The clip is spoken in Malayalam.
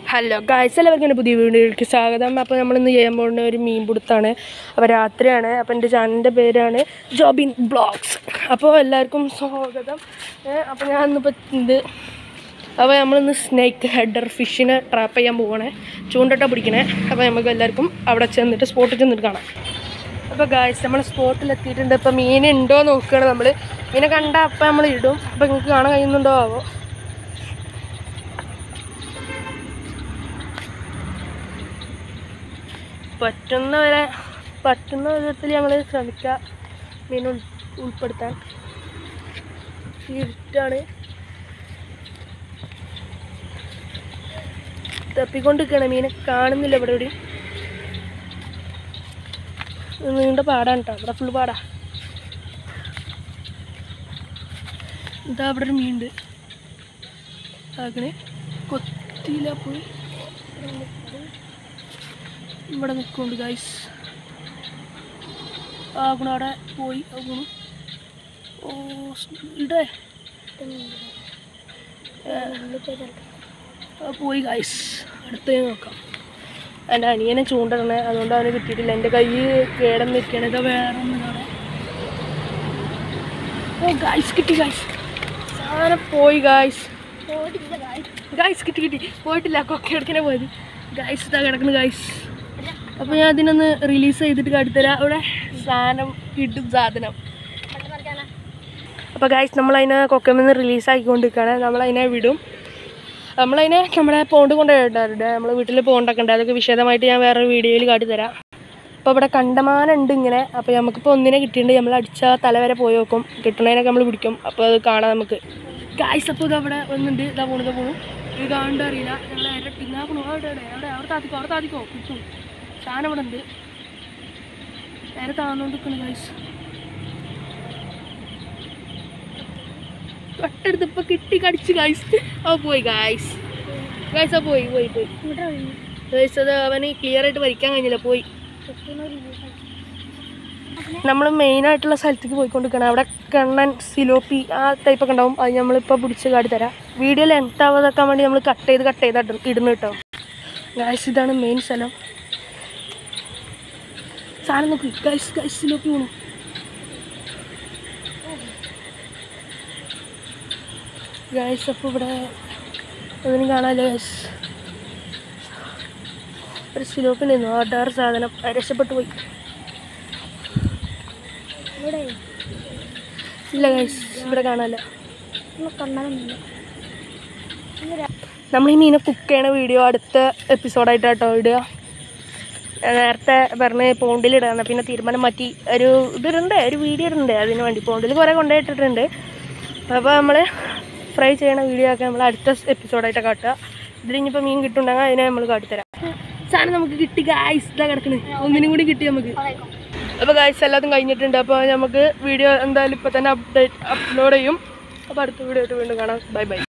ഹലോ ഗായ്സ് എല്ലാവർക്കും എൻ്റെ പുതിയ വീഡിയോയിലേക്ക് സ്വാഗതം അപ്പോൾ നമ്മളിന്ന് ചെയ്യാൻ പോകുന്ന ഒരു മീൻ പിടുത്താണ് അപ്പോൾ രാത്രിയാണ് അപ്പോൾ എൻ്റെ ചാനലിൻ്റെ പേരാണ് ജോബിൻ ബ്ലോഗ്സ് അപ്പോൾ എല്ലാവർക്കും സ്വാഗതം ഏ, അപ്പോൾ ഞാൻ ഇന്നിപ്പോൾ ഇത് അപ്പോൾ നമ്മളിന്ന് സ്നേക്ക് ഹെഡർ ഫിഷിനെ ട്രാപ്പ് ചെയ്യാൻ പോവാണ് ചൂണ്ടട്ട പിടിക്കണേ അപ്പോൾ നമുക്ക് എല്ലാവർക്കും അവിടെ ചെന്നിട്ട് സ്പോട്ടിൽ ചെന്നിട്ട് കാണാം അപ്പോൾ ഗായ്സ് നമ്മൾ സ്പോട്ടിൽ എത്തിയിട്ടുണ്ട് ഇപ്പോൾ മീൻ ഉണ്ടോ നോക്കുകയാണ് നമ്മൾ മീനെ കണ്ടാൽ അപ്പം നമ്മൾ ഇടും അപ്പോൾ നിങ്ങൾക്ക് കാണാൻ കഴിയുന്നുണ്ടോ ആവോ പറ്റുന്ന വരെ പറ്റുന്ന വിധത്തിൽ ഞങ്ങൾ ശ്രമിക്കുക മീൻ ഉൾ ഉൾപ്പെടുത്താൻ ഇരുട്ടാണ് തപ്പിക്കൊണ്ടിരിക്കുകയാണ് മീനെ കാണുന്നില്ല ഇവിടെ എവിടെയും ഇത് നീണ്ട പാടാണ് കേട്ടോ ഇവിടെ ഫുള്ള് പാടാ ഇതാ ഇവിടെ ഒരു മീനുണ്ട് ആക്കണേ കൊത്തിയില്ല പോയി ഇവിടെ നിൽക്കുന്നുണ്ട് ഗൈസ് ആകണ അവിടെ പോയി ആകണു ഓ സ് ഇടേ ആ, പോയി ഗൈസ് അടുത്ത നോക്കാം എൻ്റെ അനിയനെ ചൂണ്ടിടണേ അതുകൊണ്ട് അവന് കിട്ടിയിട്ടില്ല എൻ്റെ കൈ കേടം നിൽക്കണേ ഇതാ വേറെ ഒന്നും അവിടെ ഓ ഗൈസ് കിട്ടി ഗൈസ് സാധനം പോയി ഗൈസ് ഗൈസ് കിട്ടി കിട്ടി പോയിട്ടില്ല കൊക്കെ എടുക്കണേ പോയത് ഗൈസ് ഇതാ കിടക്കുന്നു ഗൈസ് അപ്പോൾ ഞാൻ അതിനൊന്ന് റിലീസ് ചെയ്തിട്ട് കാട്ടിത്തരാം അവിടെ സാധനം കിട്ടും സാധനം അപ്പോൾ ഗൈസ് നമ്മളതിനെ കൊക്കമെന്ന് റിലീസാക്കിക്കൊണ്ടിരിക്കുകയാണ് നമ്മളതിനെ വിടും നമ്മളതിനെ നമ്മുടെ പോണ്ട് കൊണ്ട് ഇടാറുണ്ട് നമ്മൾ വീട്ടിൽ പോണ്ടൊക്കെ ഉണ്ട് അതൊക്കെ വിശദമായിട്ട് ഞാൻ വേറൊരു വീഡിയോയിൽ കാട്ടിത്തരാം അപ്പോൾ ഇവിടെ കണ്ടമാനുണ്ട് ഇങ്ങനെ അപ്പോൾ നമുക്കിപ്പോൾ ഒന്നിനെ കിട്ടിയിട്ടുണ്ട് നമ്മൾ അടിച്ച തല വരെ പോയി നോക്കും കിട്ടണതിനൊക്കെ നമ്മൾ പിടിക്കും അപ്പോൾ അത് കാണാം നമുക്ക് ഗായ്സ് അപ്പോൾ ഇത് അവിടെ വന്നിട്ടുണ്ട് ഇതാ പോണു ഇതാ പോണു ഇത് കാണണ്ട അറിയില്ല ഞങ്ങൾ നേരെ പിന്നെ പോണു അവിടെ അവിടെ അവിടെ അവിടെ താത്തിക്കോ അവിടെ താത്തിക്കോ കിട്ടും സാധനം ഇവിടെ ഉണ്ട് നേരെ താന്നോണ്ട് നിൽക്കണം ഗായ്സ് തൊട്ടടുത്ത് ഇപ്പൊ കിട്ടി കടിച്ച് ഗായ്സ് ആ പോയി ഗായ്സ് ഗായ്സ് ആ പോയി പോയി പോയി ഗായ്സ് അത് അവന് ക്ലിയർ ആയിട്ട് വരയ്ക്കാൻ കഴിഞ്ഞില്ല പോയി നമ്മൾ മെയിനായിട്ടുള്ള സ്ഥലത്തേക്ക് പോയിക്കൊണ്ടിരിക്കണം അവിടെ കണ്ണൻ സിലോപ്പി ആ ടൈപ്പൊക്കെ ഉണ്ടാവും അത് നമ്മളിപ്പോൾ പിടിച്ച് കാട്ടി തരാം വീഡിയോ ലെങ്ത് ആവാതാക്കാൻ വേണ്ടി നമ്മൾ കട്ട് ചെയ്ത് കട്ട് ചെയ്ത് ഇട- ഇടുന്നു കേട്ടോ ഗായ്സ് ഇതാണ് മെയിൻ സ്ഥലം സാധനം നോക്കി ഗൈസ് ഗൈസ് സിലോപ്പി പോണു ഗൈസ് അപ്പോൾ ഇവിടെ ഒന്നിനും കാണാമല്ലോ ഗൈസ് ഒരു സിലോപ്പിനായിരുന്നു ഓർഡർ സാധനം അത് രക്ഷപ്പെട്ടു പോയി ഇല്ല ഗൈസ് ഇവിടെ കാണാമല്ലോ നമ്മൾ ഈ മീനെ കുക്ക് ചെയ്യണ വീഡിയോ അടുത്ത എപ്പിസോഡായിട്ട് കേട്ടോ ഇടുക ഞാൻ നേരത്തെ പറഞ്ഞ് പോണ്ടിലിടാന്ന് പിന്നെ തീരുമാനം മാറ്റി ഒരു ഇതുണ്ട് ഒരു വീഡിയോ ഉണ്ട് അതിന് വേണ്ടി പോണ്ടിൽ കുറേ കൊണ്ടുപോയിട്ടിട്ടുണ്ട് അപ്പോൾ നമ്മൾ ഫ്രൈ ചെയ്യണ വീഡിയോ ഒക്കെ നമ്മൾ അടുത്ത എപ്പിസോഡായിട്ട് കാട്ടുക ഇതിലിനിപ്പോൾ മീൻ കിട്ടുന്നുണ്ടെങ്കിൽ അതിനെ നമ്മൾ കാട്ടിത്തരാം സാധനം നമുക്ക് കിട്ടി ഗായ്സ് ഇതാ കിടക്കണേ ഒന്നിനും കൂടി കിട്ടി നമുക്ക് അപ്പോൾ ഗായ്സ് എല്ലാതും കഴിഞ്ഞിട്ടുണ്ട് അപ്പോൾ നമുക്ക് വീഡിയോ എന്തായാലും ഇപ്പോൾ തന്നെ അപ്ഡേറ്റ് അപ്ലോഡ് ചെയ്യും അപ്പോൾ അടുത്ത വീഡിയോ ആയിട്ട് വീണ്ടും കാണാം ബൈ ബൈ